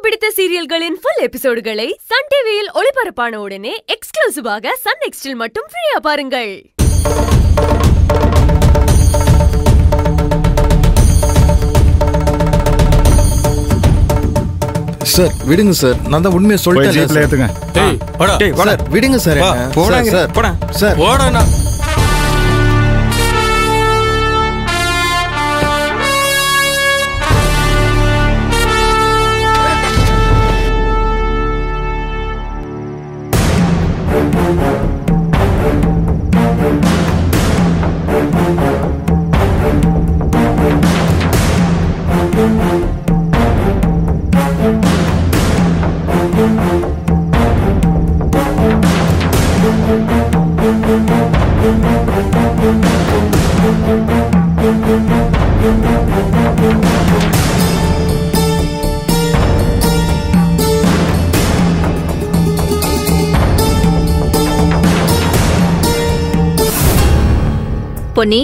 பிடித்த சீரியல்களின் full எபிசோடுகளை Sun டிவியில் ஒளிபரப்பான உடனே எக்ஸ்க்ளூசிவாக சன் நெக்ஸ்டில் மட்டும் ஃப்ரீயா பாருங்கள் சார் விடுங்க சார் நான் தான் உண்மையை போய் ஜீப்ல சொல்லிட்டேன் ஏத்துங்க டேய் வாடா டேய் சார் விடுங்க சார் வா என்ன. போடாங்க சார், போடா சார் போடாண்ணா பொன்னி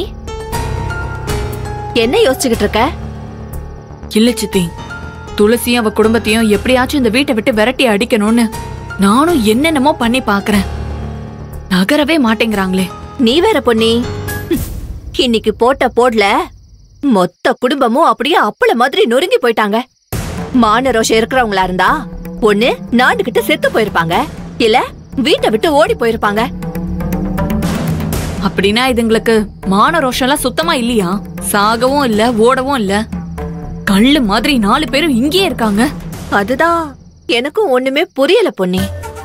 என்ன யோசிச்சுக்கிட்டு இருக்க இல்ல சித்தி துளசியும் அவ குடும்பத்தையும் எப்படியாச்சும் இந்த வீட்டை விட்டு விரட்டி அடிக்கணும்னு நானும் என்னென்னமோ பண்ணி பாக்குறேன் நகரவே மாட்டேங்கிறாங்களே நீ வேற பொன்னி ஹம், இன்னைக்கு போட்ட போட்ல மொத்த குடும்பமும் அப்படியே அப்பள மாதிரி நொறுங்கி போயிட்டாங்க மான ரோஷம் இருக்கிறவங்களா இருந்தா ஒண்ணு நாண்டுகிட்டு செத்து போயிருப்பாங்க இல்ல வீட்டை விட்டு ஓடி போயிருப்பாங்க அப்படின்னா இதுங்களுக்கு மான ரோஷம்லாம் சுத்தமா இல்லையா சாகவும் இல்ல ஓடவும் இல்ல கல்லு மாதிரி நாலு பேரும் இங்கேயே இருக்காங்க அதுதான் எனக்கும் ஒண்ணுமே புரியல பொன்னி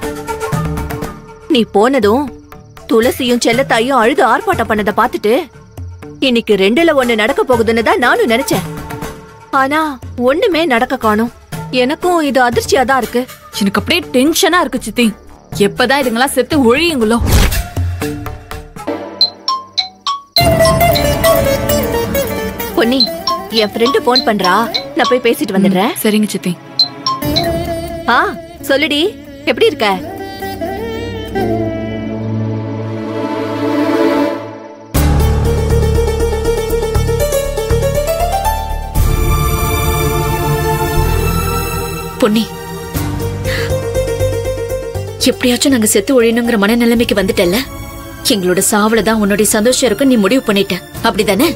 நீ போனதும் துளசியும் செல்லத்தாயும் அழுது ஆர்ப்பாட்டம் பண்ணத பாத்துட்டு இன்னைக்கு ரெண்டுல ஒண்ணு நடக்க போகுதுன்னு தான் நானும் நினைச்சேன் ஆனா ஒண்ணுமே நடக்க காணும் எனக்கும் இது அதிர்ச்சியா தான் இருக்கு எனக்கு அப்படியே டென்ஷனா இருக்கு சித்தி எப்பதான் இதுங்களா செத்து ஒழியுங்களோ பொன்னி என் ஃப்ரெண்டு போன் பண்றா நான் போய் பேசிட்டு வந்துடுறேன் சரிங்க சித்தி ஆ சொல்லுடி எப்படி இருக்க பொன்னி எப்படியாச்சும் நாங்க செத்து ஒழியணுங்கிற மனநிலைமைக்கு வந்துட்டல்ல எங்களோட சாவுல தான் உன்னுடைய சந்தோஷம் இருக்கும் நீ முடிவு பண்ணிட்ட அப்படிதானே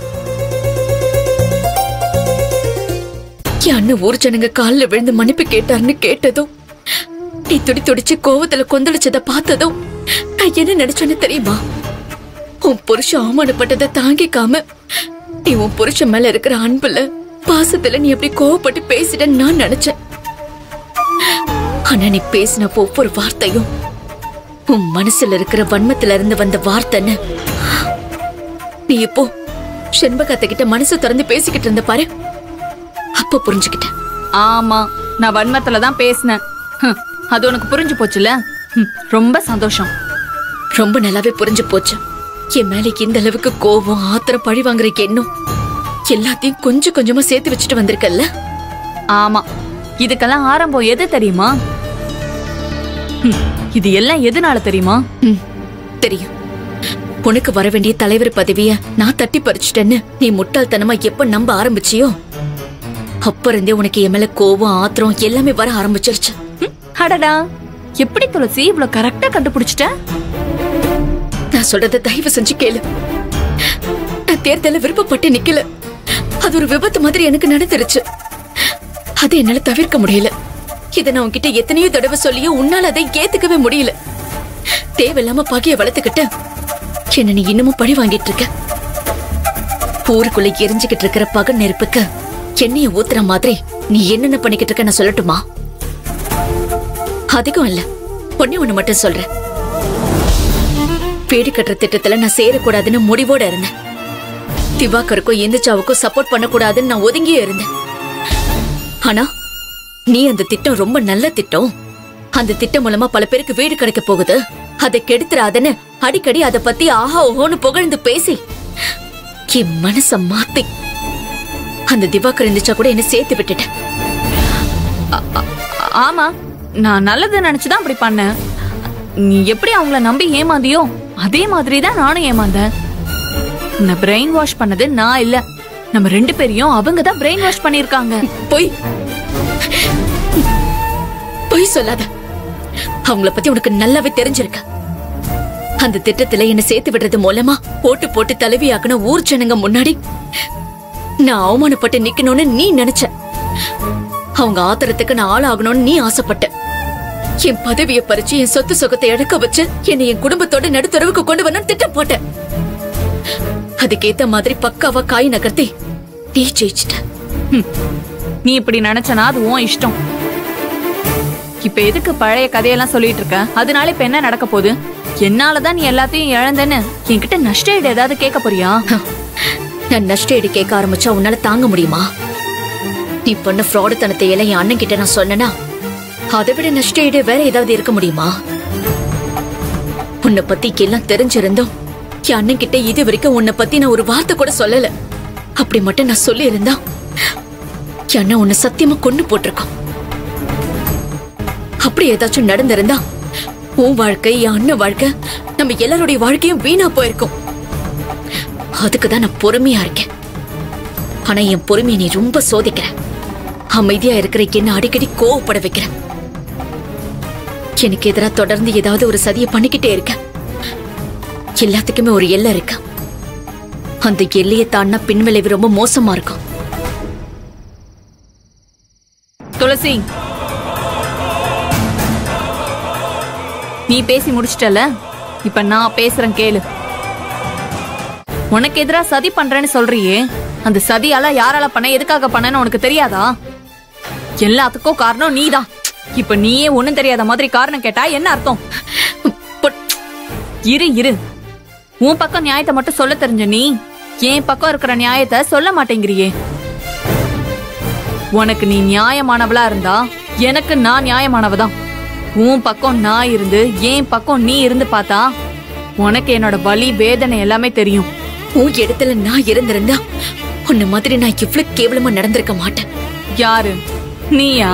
என் அண்ணன் ஊர் ஜனங்க கால்ல விழுந்து மன்னிப்பு கேட்டாருன்னு கேட்டதும் நீ துடி துடிச்சு கோவத்துல கொந்தளிச்சத பார்த்ததும் நான் என்ன நினைச்சேன்னு தெரியுமா உன் புருஷன் அவமானப்பட்டதை தாங்கிக்காம நீ உன் புருஷன் மேல இருக்கிற அன்புல பாசத்துல நீ எப்படி கோவப்பட்டு பேசிட்டேன்னு நான் நினைச்சேன் ஆனா நீ பேசின ஒவ்வொரு வார்த்தையும் உன் மனசுல இருக்கிற வன்மத்துல இருந்து வந்த வார்த்தைன்னு நீ இப்போ செண்பகத்தை கிட்ட மனசு திறந்து பேசிக்கிட்டு இருந்த பாரு அப்ப புரிஞ்சுக்கிட்டேன் ஆமா நான் வன்மத்துல தான் பேசினேன் ஹம், அது உனக்கு புரிஞ்சு போச்சுல ஹம், ரொம்ப சந்தோஷம் ரொம்ப நல்லாவே புரிஞ்சு போச்சு என் மேல இந்த அளவுக்கு கோபம் ஆத்திரம் பழி வாங்குற எண்ணம் எல்லாத்தையும் கொஞ்சம் கொஞ்சமா சேர்த்து வச்சுட்டு வந்திருக்கல்ல ஆமா இதுக்கெல்லாம் ஆரம்பம் எது தெரியுமா ஹம், இது எல்லாம் எதனால தெரியுமா ம், தெரியும் உனக்கு வர வேண்டிய தலைவர் பதவிய நான் தட்டி பறிச்சிட்டேன்னு நீ முட்டாள்தனமா எப்ப நம்ப ஆரம்பிச்சியோ அப்ப இருந்தே உனக்கு என் மேல கோபம் ஆத்திரம் எல்லாமே வர ஆரம்பிச்சிருச்சு ஹம், அடடா எப்படி துளசி இவ்வளவு கரெக்டா கண்டுபிடிச்சிட்ட நான் சொல்றத தயவு செஞ்சு கேளு நான் தேர்தல விருப்பப்பட்டு நிக்கல அது ஒரு விபத்து மாதிரி எனக்கு நடந்துருச்சு அதை என்னால தவிர்க்க முடியல இதை நான் உன்கிட்ட எத்தனையோ தடவை சொல்லியும் உன்னால அதை ஏத்துக்கவே முடியல தேவையில்லாம பகைய வளர்த்துக்கிட்டு என்ன நீ இன்னமும் பழி வாங்கிட்டு இருக்க ஊருக்குள்ள எரிஞ்சுக்கிட்டு இருக்கிற பகை நெருப்புக்கு எண்ணெய ஊத்துற மாதிரி நீ என்னென்ன பண்ணிக்கிட்டு இருக்க நான் சொல்லட்டுமா அதிகம் இல்ல ஒண்ணே ஒண்ணு மட்டும் சொல்றேன் வீடு கட்டுற திட்டத்துல நான் சேரக்கூடாதுன்னு முடிவோட இருந்தேன் திவாகருக்கும் இந்துச்சாவுக்கும் சப்போர்ட் பண்ணக்கூடாதுன்னு நான் ஒதுங்கியே இருந்தேன் ஆனா நீ அந்த திட்டம் ரொம்ப நல்ல திட்டம் அந்த திட்டம் மூலமா பல பேருக்கு வீடு கிடைக்க போகுது அதை கெடுத்துறாதன்னு அடிக்கடி அதை பத்தி ஆஹா ஓஹோன்னு புகழ்ந்து பேசி என் மனச மாத்தி அந்த திவாகர் இந்துச்சா கூட என்ன சேர்த்து விட்டுட்டேன் ஆமா நான் நல்லது நினைச்சுதான் அப்படி பண்ணேன் நீ எப்படி அவங்கள நம்பி ஏமாந்தியோ அதே மாதிரி தான் நானும் ஏமாந்தேன் உன்னை பிரெயின் வாஷ் பண்ணது நான் இல்ல நம்ம ரெண்டு பேரையும் அவங்க தான் பிரெயின் வாஷ் பண்ணிருக்காங்க போய் பொய் சொல்லாத அவங்கள பத்தி உனக்கு நல்லாவே தெரிஞ்சிருக்கு அந்த திட்டத்துல என்ன சேர்த்து விடுறது மூலமா போட்டு போட்டு தலைவியாக்குன ஊர் ஜனங்க முன்னாடி நான் அவமானப்பட்டு நிக்கணும்னு நீ நினைச்ச அவங்க ஆத்திரத்துக்கு நான் ஆளாகணும்னு நீ ஆசைப்பட்ட என் பதவியை பறிச்சு என் சொத்து சொகத்தை எடுக்க வச்சு என்னை என் குடும்பத்தோட நடுத்தரவுக்கு கொண்டு வரணும்னு திட்டம் போட்ட அதுக்கேத்த மாதிரி பக்காவா காய் நகர்த்தி நீ ஜெயிச்சிட்ட நீ இப்படி நினைச்சனா அது உன் இஷ்டம் இப்ப எதுக்கு பழைய கதையெல்லாம் சொல்லிட்டு இருக்க அதனால இப்ப என்ன நடக்க போகுது என்னாலதான் நீ எல்லாத்தையும் இழந்தேன்னு என்கிட்ட நஷ்ட ஈடு ஏதாவது கேட்க போறியா நான் நஷ்ட ஈடு கேட்க ஆரம்பிச்சா உன்னால தாங்க முடியுமா நீ பண்ண ஃப்ராடுத்தனத்தை எல்லாம் என் அண்ணன் கிட்ட நான் சொன்னேனா அதை விட நஷ்ட ஈடு வேற ஏதாவது இருக்க முடியுமா உன்னை பத்தி எல்லாம் தெரிஞ்சிருந்தோம் என் அண்ணன் கிட்ட இது வரைக்கும் உன்னை பத்தி நான் ஒரு வார்த்தை கூட சொல்லல அப்படி மட்டும் நான் சொல்லி இருந்தா என் அண்ணன் உன்னை சத்தியமா கொண்டு போட்டிருக்கான் அப்படி ஏதாச்சும் நடந்திருந்தா உன் வாழ்க்கை என் அண்ணன் வாழ்க்கை நம்ம எல்லாருடைய வாழ்க்கையும் வீணா போயிருக்கும் அதுக்கு தான் நான் பொறுமையா இருக்கேன் ஆனா என் பொறுமையை நீ ரொம்ப சோதிக்கிற அமைதியா இருக்கிற என்ன அடிக்கடி கோவப்பட வைக்கிற எனக்கு எதிராக தொடர்ந்து ஏதாவது ஒரு சதியை பண்ணிக்கிட்டே இருக்க எல்லாத்துக்குமே ஒரு எல்லை இருக்கு அந்த எல்லையை தாண்டினா பின்விளைவு ரொம்ப மோசமா இருக்கும் துளசி நீ பேசி முடிச்சிட்டல இப்ப நான் பேசுறேன் கேளு உனக்கு எதிரா சதி பண்றேன்னு சொல்றியே அந்த சதியால யாரால பண்ண எதுக்காக பண்ணன்னு உனக்கு தெரியாதா எல்லாத்துக்கும் காரணம் நீதான் இப்ப நீயே ஒண்ணும் தெரியாத மாதிரி காரணம் கேட்டா என்ன அர்த்தம் பட் இரு இரு உன் பக்கம் நியாயத்தை மட்டும் சொல்ல தெரிஞ்ச நீ என் பக்கம் இருக்கிற நியாயத்தை சொல்ல மாட்டேங்கிறியே உனக்கு நீ நியாயமானவளா இருந்தா எனக்கு நான் நியாயமானவதான் உன் பக்கம் நான் இருந்து என் பக்கம் நீ இருந்து பார்த்தா உனக்கு என்னோட வலி வேதனை எல்லாமே தெரியும் உன் இடத்துல நான் இருந்திருந்தா உன்ன மாதிரி நான் இவ்வளவு கேவலமா நடந்திருக்க மாட்டேன் யாரு நீயா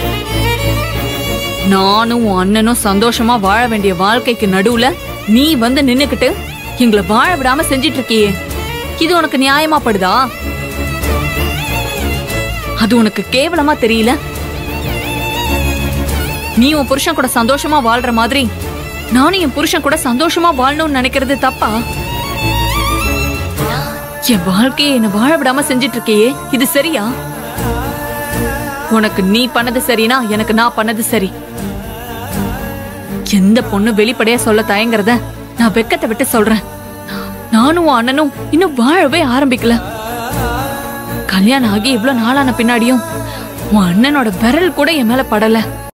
நானும் உன் அண்ணனும் சந்தோஷமா வாழ வேண்டிய வாழ்க்கைக்கு நடுவுல நீ வந்து நின்னுக்கிட்டு எங்களை வாழ விடாம செஞ்சிட்டு இருக்கியே இது உனக்கு நியாயமா படுதா அது உனக்கு கேவலமா தெரியல நீ உன் புருஷன் கூட சந்தோஷமா வாழ்ற மாதிரி நானும் என் புருஷன் கூட சந்தோஷமா வாழணும்னு நினைக்கிறது தப்பா என் வாழ்க்கையை என்ன வாழ விடாம செஞ்சிட்டு இருக்கியே இது சரியா உனக்கு நீ பண்ணது சரினா எனக்கு நான் பண்ணது சரி எந்த பொண்ணு வெளிப்படையா சொல்ல தயங்குறத நான் வெக்கத்தை விட்டு சொல்றேன் நானும் உன் அண்ணனும் இன்னும் வாழவே ஆரம்பிக்கல கல்யாணம் ஆகி இவ்ளோ நாளான பின்னாடியும் உன் அண்ணனோட விரல் கூட என் மேல படல